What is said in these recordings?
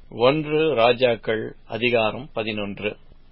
ஒன்று ராஜாக்கள் அதிகாரம் பதினொன்று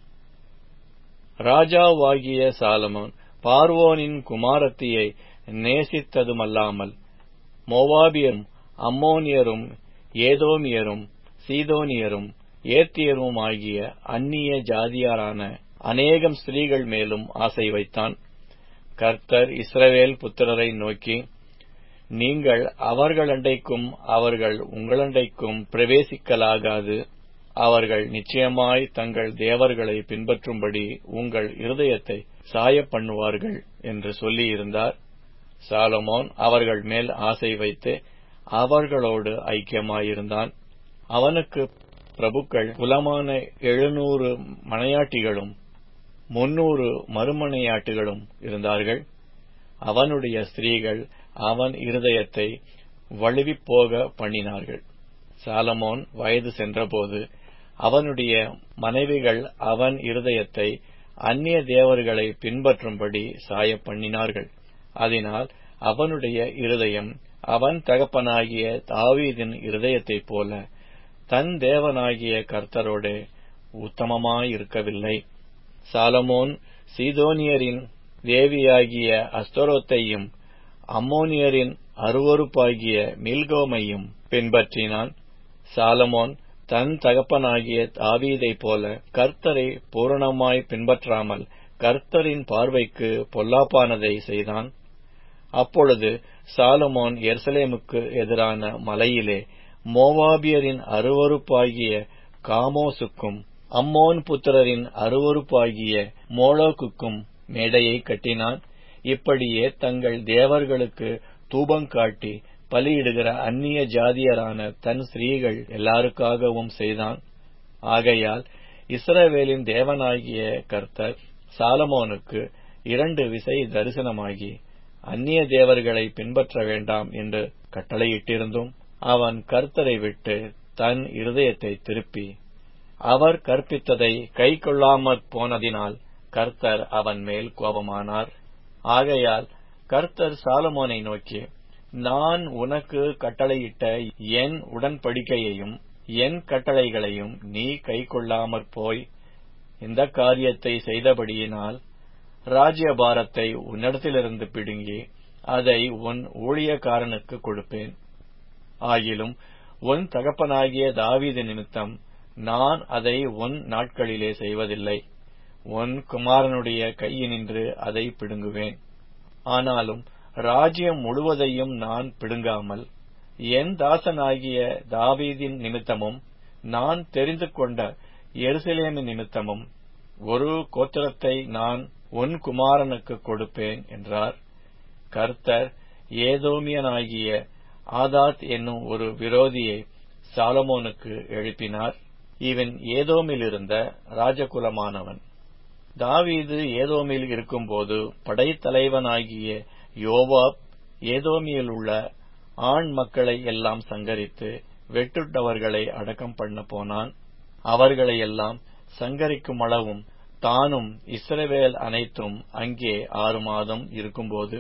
ராஜாவாகிய சாலமோன் பார்வோனின் குமாரத்தியை நேசித்ததுமல்லாமல் மோவாபியரும் அம்மோனியரும் ஏதோமியரும் சீதோனியரும் ஏத்தியருமாகிய அந்நிய ஜாதியாரான அநேகம் ஸ்திரீகள் மேலும் ஆசை வைத்தான் கர்த்தர் இஸ்ரவேல் புத்திரரை நோக்கி நீங்கள் அவர்களண்டைக்கும் அவர்கள் உங்களண்டைக்கும் பிரவேசிக்கலாகாது அவர்கள் நிச்சயமாய் தங்கள் தேவர்களை பின்பற்றும்படி உங்கள் இருதயத்தை சாயப்பண்ணுவார்கள் என்று சொல்லியிருந்தார் சாலமோன் அவர்கள் மேல் ஆசை வைத்து அவர்களோடு ஐக்கியமாயிருந்தான் அவனுக்கு பிரபுக்கள் குலமான எழுநூறு மனையாட்டிகளும் முன்னூறு மறுமனையாட்டுகளும் இருந்தார்கள் அவனுடைய ஸ்திரீகள் அவன் இருதயத்தை வழுவிப்போக பண்ணினார்கள் சாலமோன் வயது சென்றபோது அவனுடைய மனைவிகள் அவன் இருதயத்தை அந்நிய தேவர்களை பின்பற்றும்படி சாய பண்ணினார்கள் அதனால் அவனுடைய இருதயம் அவன் தகப்பனாகிய தாவீதின் இருதயத்தைப் போல தன் தேவனாகிய கர்த்தரோடு உத்தமமாயிருக்கவில்லை சாலமோன் சீதோனியரின் தேவியாகிய அஸ்தரோத்தையும் அம்மோனியரின் அருவறுப்பாகிய மில்கோமையும் பின்பற்றினான் சாலமோன் தன் தகப்பனாகிய தாவீதைப் போல கர்த்தரை பூரணமாய் பின்பற்றாமல் கர்த்தரின் பார்வைக்கு பொல்லாப்பானதை செய்தான் அப்பொழுது சாலமோன் எர்சலேமுக்கு எதிரான மலையிலே மோவாபியரின் அருவறுப்பாகிய காமோசுக்கும் அம்மோன் புத்திரரின் அருவறுப்பாகிய மோளோக்குக்கும் மேடையை கட்டினான் இப்படியே தங்கள் தேவர்களுக்கு தூபங்காட்டி பலியிடுகிற அந்நிய ஜாதியரான தன் ஸ்திரீகள் எல்லாருக்காகவும் செய்தான் ஆகையால் இஸ்ரவேலின் தேவனாகிய கர்த்தர் சாலமோனுக்கு இரண்டு விசை தரிசனமாகி அந்நிய தேவர்களை பின்பற்ற வேண்டாம் என்று கட்டளையிட்டிருந்தும் அவன் கர்த்தரை விட்டு தன் இருதயத்தை திருப்பி அவர் கற்பித்ததை கை கொள்ளாமற் போனதினால் கர்த்தர் அவன் மேல் கோபமானார் ஆகையால் கர்த்தர் சாலமோனை நோக்கி நான் உனக்கு கட்டளையிட்ட என் உடன்படிக்கையையும் என் கட்டளைகளையும் நீ கை கொள்ளாமற் போய் இந்த காரியத்தை செய்தபடியினால் ராஜ்யபாரத்தை உன்னிடத்திலிருந்து பிடுங்கி அதை உன் ஊழியக்காரனுக்கு கொடுப்பேன் ஆகிலும் உன் தகப்பனாகிய தாவீது நிமித்தம் நான் அதை உன் நாட்களிலே செய்வதில்லை உன் குமாரனுடைய கையினின்று அதை பிடுங்குவேன் ஆனாலும் ராஜ்யம் முழுவதையும் நான் பிடுங்காமல் என் தாசனாகிய தாவீதின் நிமித்தமும் நான் தெரிந்து கொண்ட எருசலேமின் நிமித்தமும் ஒரு கோத்திரத்தை நான் உன் குமாரனுக்கு கொடுப்பேன் என்றார் கர்த்தர் ஏதோமியனாகிய ஆதாத் என்னும் ஒரு விரோதியை சாலமோனுக்கு எழுப்பினார் இவன் ஏதோமிலிருந்த ராஜகுலமானவன் தாவீது ஏதோமில் இருக்கும்போது படைத்தலைவனாகிய யோவாப் ஏதோமியில் உள்ள ஆண் மக்களை எல்லாம் சங்கரித்து வெட்டுட்டவர்களை அடக்கம் பண்ண போனான் அவர்களை எல்லாம் சங்கரிக்கும் அளவும் தானும் இஸ்ரவேல் அனைத்தும் அங்கே ஆறு மாதம் இருக்கும்போது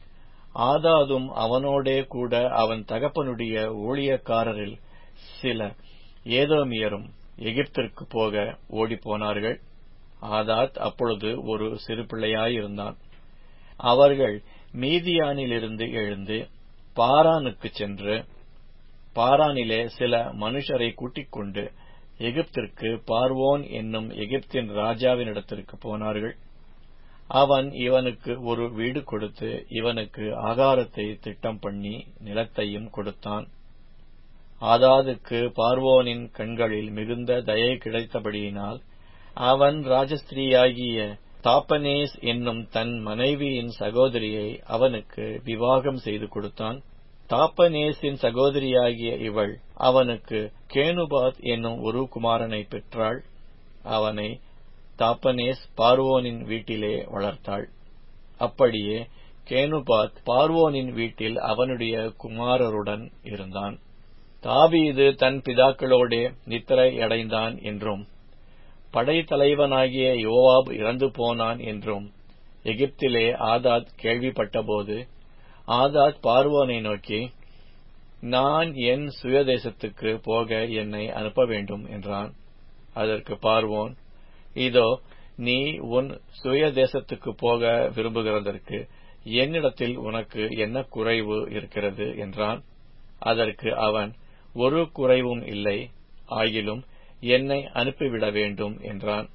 ஆதாதும் அவனோடே கூட அவன் தகப்பனுடைய ஊழியக்காரரில் சில ஏதோமியரும் எகிப்திற்கு போக ஓடிப்போனார்கள் ஆதாத் அப்பொழுது ஒரு சிறு பிள்ளையாயிருந்தான் அவர்கள் மீதியானிலிருந்து எழுந்து பாரானுக்கு சென்று பாரானிலே சில மனுஷரை கூட்டிக் கொண்டு எகிப்திற்கு பார்வோன் என்னும் எகிப்தின் ராஜாவினிடத்திற்கு போனார்கள் அவன் இவனுக்கு ஒரு வீடு கொடுத்து இவனுக்கு ஆகாரத்தை திட்டம் பண்ணி நிலத்தையும் கொடுத்தான் ஆதாதுக்கு பார்வோனின் கண்களில் மிகுந்த தயை கிடைத்தபடியினால் அவன் ராஜஸ்திரீயாகிய தாப்பனேஸ் என்னும் தன் மனைவியின் சகோதரியை அவனுக்கு விவாகம் செய்து கொடுத்தான் தாப்பனேஸின் சகோதரியாகிய இவள் அவனுக்கு கேனுபாத் என்னும் ஒரு குமாரனை பெற்றாள் அவனை தாப்பனேஸ் பார்வோனின் வீட்டிலே வளர்த்தாள் அப்படியே கேனுபாத் பார்வோனின் வீட்டில் அவனுடைய குமாரருடன் இருந்தான் தாவீது தன் பிதாக்களோடே நித்திரை அடைந்தான் என்றும் படைத்தலைவனாகிய யோவாப் இறந்து போனான் என்றும் எகிப்திலே ஆதாத் கேள்விப்பட்டபோது ஆதாத் பார்வோனை நோக்கி நான் என் சுயதேசத்துக்கு போக என்னை அனுப்ப வேண்டும் என்றான் அதற்கு பார்வோன் இதோ நீ உன் சுயதேசத்துக்கு போக விரும்புகிறதற்கு என்னிடத்தில் உனக்கு என்ன குறைவு இருக்கிறது என்றான் அதற்கு அவன் ஒரு குறைவும் இல்லை ஆகிலும் என்னை அனுப்பிவிட வேண்டும் என்றான்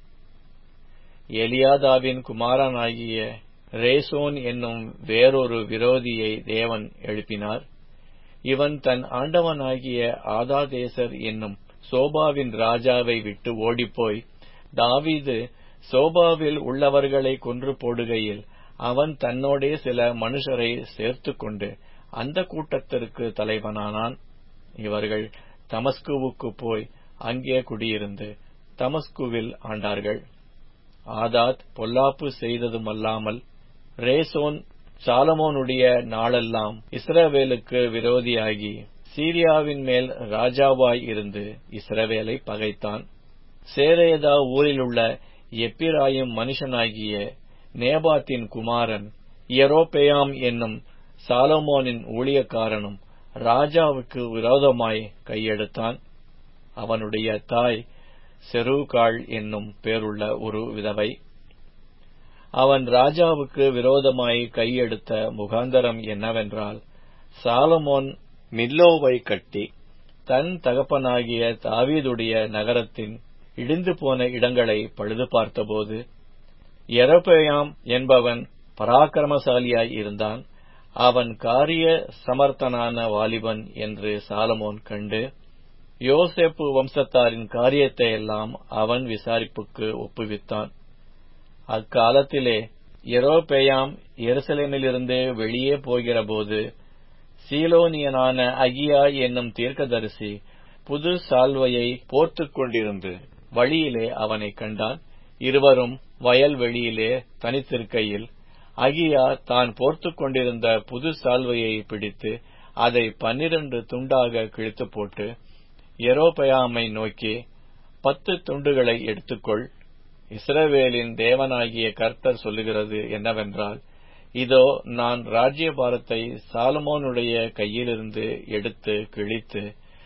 எலியாதாவின் குமாரனாகிய ரேசோன் என்னும் வேறொரு விரோதியை தேவன் எழுப்பினார் இவன் தன் ஆண்டவனாகிய ஆதாதேசர் என்னும் சோபாவின் ராஜாவை விட்டு ஓடிப்போய் தாவீது சோபாவில் உள்ளவர்களை கொன்று போடுகையில் அவன் தன்னோடே சில மனுஷரை சேர்த்துக்கொண்டு அந்த கூட்டத்திற்கு தலைவனானான் இவர்கள் தமஸ்குவுக்கு போய் அங்கே குடியிருந்து தமஸ்குவில் ஆண்டார்கள் ஆதாத் பொல்லாப்பு செய்ததுமல்லாமல் ரேசோன் சாலமோனுடைய நாளெல்லாம் இஸ்ரவேலுக்கு விரோதியாகி சீரியாவின் மேல் ராஜாவாய் இருந்து இஸ்ரவேலை பகைத்தான் சேரேதா ஊரிலுள்ள எப்பிராயும் மனுஷனாகிய நேபாத்தின் குமாரன் எரோபெயாம் என்னும் சாலமோனின் ஊழியக்காரனும் ராஜாவுக்கு விரோதமாய் கையெடுத்தான் அவனுடைய தாய் செருகாள் என்னும் பேருள்ள ஒரு விதவை அவன் ராஜாவுக்கு விரோதமாய் கையெடுத்த முகாந்தரம் என்னவென்றால் சாலமோன் மில்லோவை கட்டி தன் தகப்பனாகிய தாவீதுடைய நகரத்தின் இடிந்து போன இடங்களை பழுது பார்த்தபோது எரபயாம் என்பவன் பராக்கிரமசாலியாய் இருந்தான் அவன் காரிய சமர்த்தனான வாலிபன் என்று சாலமோன் கண்டு யோசேப்பு வம்சத்தாரின் காரியத்தை எல்லாம் அவன் விசாரிப்புக்கு ஒப்புவித்தான் அக்காலத்திலே எரோபெயாம் எருசலேமிலிருந்து வெளியே போகிறபோது சீலோனியனான அகியா என்னும் தீர்க்கதரிசி புது சால்வையை போர்த்துக் கொண்டிருந்து வழியிலே அவனை கண்டான் இருவரும் வயல்வெளியிலே தனித்திருக்கையில் அகியா தான் போர்த்துக் கொண்டிருந்த புது சால்வையை பிடித்து அதை பன்னிரண்டு துண்டாக கிழித்து போட்டு எரோபயாமை நோக்கி பத்து துண்டுகளை எடுத்துக்கொள் இஸ்ரவேலின் தேவனாகிய கர்த்தர் சொல்லுகிறது என்னவென்றால் இதோ நான் ராஜ்யபாரத்தை சாலமோனுடைய கையிலிருந்து எடுத்து கிழித்து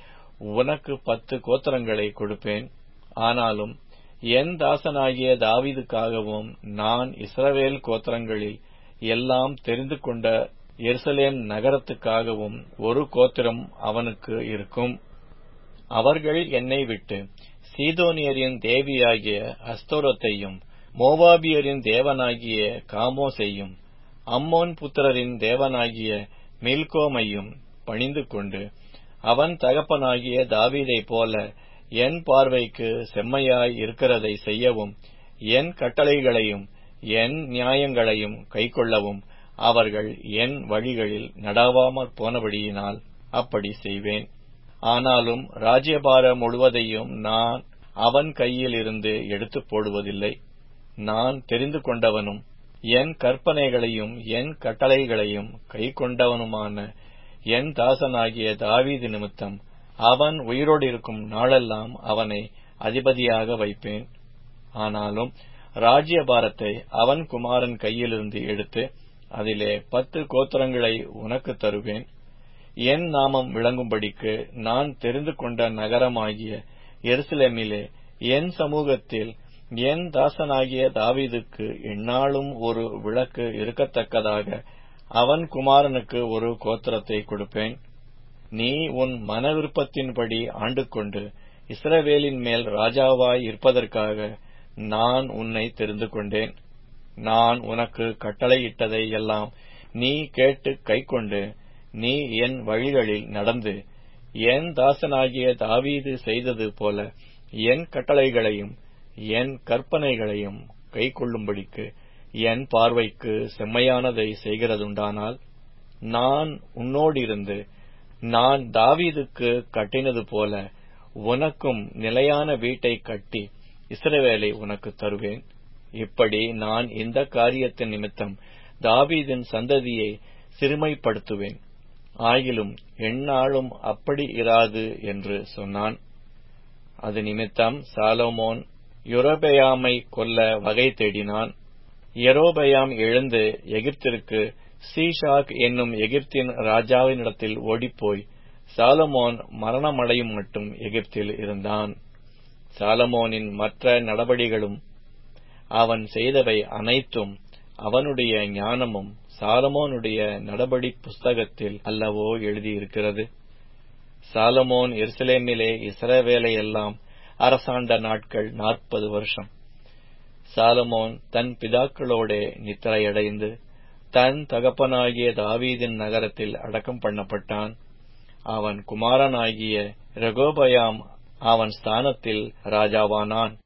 உனக்கு பத்து கோத்திரங்களை கொடுப்பேன் ஆனாலும் என் தாசனாகிய தாவிதுக்காகவும் நான் இஸ்ரவேல் கோத்திரங்களில் எல்லாம் தெரிந்து கொண்ட எருசலேம் நகரத்துக்காகவும் ஒரு கோத்திரம் அவனுக்கு இருக்கும் அவர்கள் என்னை விட்டு சீதோனியரின் தேவியாகிய அஸ்தோரத்தையும் மோவாபியரின் தேவனாகிய காமோசையும் அம்மோன் புத்திரரின் தேவனாகிய மில்கோமையும் பணிந்து கொண்டு அவன் தகப்பனாகிய தாவீதைப் போல என் பார்வைக்கு செம்மையாய் இருக்கிறதை செய்யவும் என் கட்டளைகளையும் என் நியாயங்களையும் கைக்கொள்ளவும் அவர்கள் என் வழிகளில் நடாவாமற் போனபடியினால் அப்படி செய்வேன் ஆனாலும் ராஜ்யபாரம் முழுவதையும் நான் அவன் கையில் இருந்து எடுத்துப் போடுவதில்லை நான் தெரிந்து கொண்டவனும் என் கற்பனைகளையும் என் கட்டளைகளையும் கைக்கொண்டவனுமான என் தாசனாகிய தாவீது நிமித்தம் அவன் உயிரோடு இருக்கும் நாளெல்லாம் அவனை அதிபதியாக வைப்பேன் ஆனாலும் ராஜ்யபாரத்தை அவன் குமாரன் கையிலிருந்து எடுத்து அதிலே பத்து கோத்திரங்களை உனக்கு தருவேன் என் நாமம் விளங்கும்படிக்கு நான் தெரிந்து கொண்ட நகரமாகிய எருசலேமிலே என் சமூகத்தில் என் தாசனாகிய தாவீதுக்கு எந்நாளும் ஒரு விளக்கு இருக்கத்தக்கதாக அவன் குமாரனுக்கு ஒரு கோத்திரத்தை கொடுப்பேன் நீ உன் மன விருப்பத்தின்படி ஆண்டு கொண்டு இஸ்ரவேலின் மேல் ராஜாவாய் இருப்பதற்காக நான் உன்னை தெரிந்து கொண்டேன் நான் உனக்கு கட்டளையிட்டதை எல்லாம் நீ கேட்டு கைக்கொண்டு நீ என் வழிகளில் நடந்து என் தாசனாகிய தாவீது செய்தது போல என் கட்டளைகளையும் என் கற்பனைகளையும் கைக்கொள்ளும்படிக்கு என் பார்வைக்கு செம்மையானதை செய்கிறதுண்டானால் நான் உன்னோடிருந்து நான் தாவீதுக்கு கட்டினது போல உனக்கும் நிலையான வீட்டை கட்டி இஸ்ரவேலை உனக்கு தருவேன் இப்படி நான் இந்த காரியத்தின் நிமித்தம் தாவீதின் சந்ததியை சிறுமைப்படுத்துவேன் ஆகிலும் எந்நாளும் அப்படி இராது என்று சொன்னான் அது நிமித்தம் சாலோமோன் யொரோபெயாமை கொல்ல வகை தேடினான் எரோபயாம் எழுந்து எகிப்திற்கு சீஷாக் என்னும் எகிப்தின் ராஜாவினிடத்தில் ஓடிப்போய் சாலமோன் மரணமடையும் மட்டும் எகிப்தில் இருந்தான் சாலமோனின் மற்ற நடபடிகளும் அவன் செய்தவை அனைத்தும் அவனுடைய ஞானமும் சாலமோனுடைய நடபடி புஸ்தகத்தில் அல்லவோ எழுதியிருக்கிறது சாலமோன் எருசலேமிலே இஸ்ரவேலையெல்லாம் அரசாண்ட நாட்கள் நாற்பது வருஷம் சாலமோன் தன் பிதாக்களோடே நித்திரையடைந்து தன் தகப்பனாகிய தாவீதின் நகரத்தில் அடக்கம் பண்ணப்பட்டான் அவன் குமாரனாகிய ரெகோபயாம் அவன் ஸ்தானத்தில் ராஜாவானான்